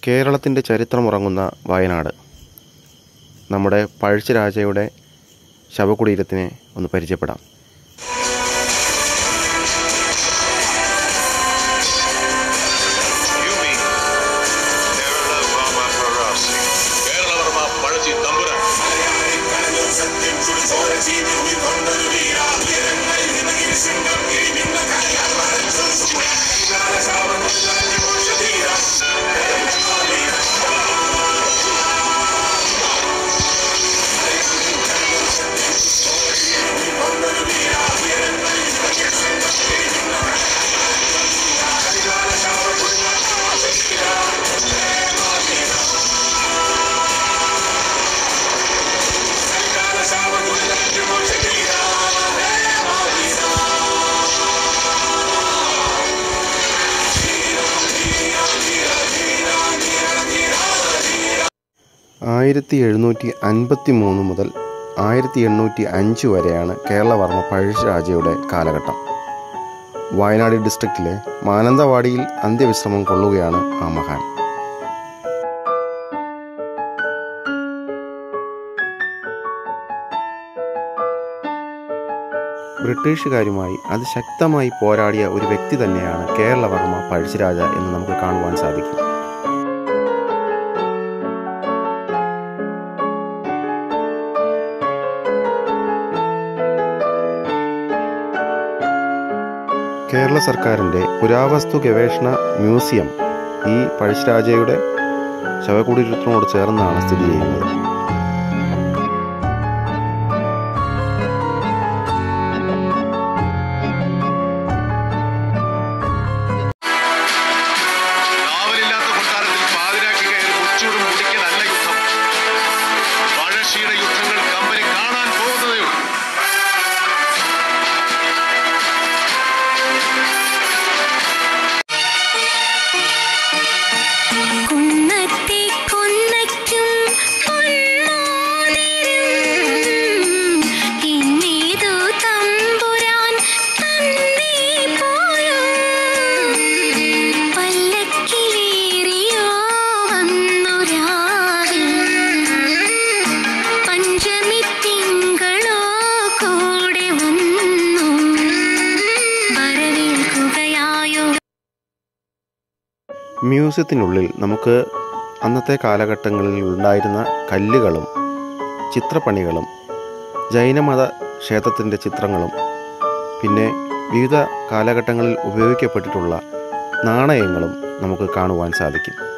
കേരളത്തിൻ്റെ ചരിത്രമുറങ്ങുന്ന വയനാട് നമ്മുടെ പഴശ്ശിരാജയുടെ ശവകുടീരത്തിനെ ഒന്ന് പരിചയപ്പെടാം You mean കേരളവർമ്മ പ്രവാസി കേരളവർമ്മ പഴച്ചി തമ്പുരാൻ ആയിരത്തി എഴുന്നൂറ്റി അൻപത്തി മൂന്ന് മുതൽ ആയിരത്തി എണ്ണൂറ്റി അഞ്ച് വരെയാണ് കേരളവർമ്മ പഴശ്ശിരാജയുടെ കാലഘട്ടം വയനാട് ഡിസ്ട്രിക്റ്റിലെ മാനന്തവാടിയിൽ അന്ത്യവിശ്രമം കൊള്ളുകയാണ് ആ മഹാൻ ബ്രിട്ടീഷുകാരുമായി അതിശക്തമായി പോരാടിയ ഒരു വ്യക്തി തന്നെയാണ് കേരളവർമ്മ പഴശ്ശിരാജ എന്ന് നമുക്ക് കാണുവാൻ സാധിക്കും കേരള സർക്കാരിൻ്റെ പുരാവസ്തു ഗവേഷണ മ്യൂസിയം ഈ പഴശ്ശിരാജയുടെ ശവകുടീരത്തിനോട് ചേർന്നാണ് സ്ഥിതി ചെയ്യുന്നത് കാവലില്ലാത്ത കൊട്ടാരത്തിൽ പാതിരാക്കി കയറി മുച്ചൂടും മുടിക്കലല്ല യുദ്ധം പഴശ്ശിയുടെ യുദ്ധങ്ങൾ കമ്പനി കാണാൻ പോകുന്നതേ ഉള്ളൂ കുന്നത്തെ കൊന്നയ്ക്കും പൊന്നോതിരും ഇന്നേതു തമ്പുരാൻ തന്നേ പോരും പല്ലക്കിലേറിയോ വന്നു രാവിൽ പഞ്ചമി തിങ്കളോ കൂടെ വന്നു വരവേൽക്കുകയായോ മ്യൂസിയത്തിനുള്ളിൽ നമുക്ക് അന്നത്തെ കാലഘട്ടങ്ങളിൽ ഉണ്ടായിരുന്ന കല്ലുകളും ചിത്രപ്പണികളും ജൈനമത ക്ഷേത്രത്തിൻ്റെ ചിത്രങ്ങളും പിന്നെ വിവിധ കാലഘട്ടങ്ങളിൽ ഉപയോഗിക്കപ്പെട്ടിട്ടുള്ള നാണയങ്ങളും നമുക്ക് കാണുവാൻ സാധിക്കും